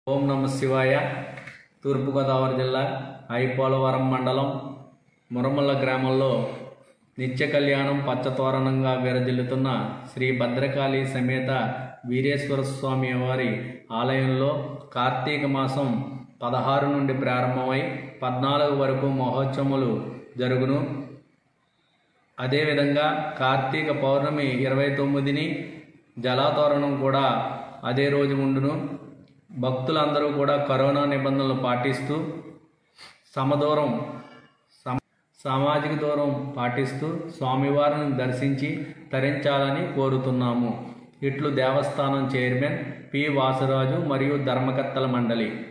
ఓం నమ శివాయ తూర్పుగోదావరి జిల్లా ఐపోలవరం మండలం మురమల్ల గ్రామంలో నిత్య కళ్యాణం పచ్చతోరణంగా విరజిల్లుతున్న శ్రీ భద్రకాళి సమేత వీరేశ్వర స్వామి వారి ఆలయంలో కార్తీక మాసం పదహారు నుండి ప్రారంభమై పద్నాలుగు వరకు మహోత్సవములు జరుగును అదేవిధంగా కార్తీక పౌర్ణమి ఇరవై తొమ్మిదిని జలాతోరణం కూడా అదే రోజు ఉండును భక్తులందరూ కూడా కరోనా నిబంధనలు పాటిస్తూ సమదూరం సమ సామాజిక దూరం పాటిస్తూ స్వామివారిని దర్శించి తరించాలని కోరుతున్నాము ఇట్లు దేవస్థానం చైర్మన్ పి వాసరాజు మరియు ధర్మకర్తల మండలి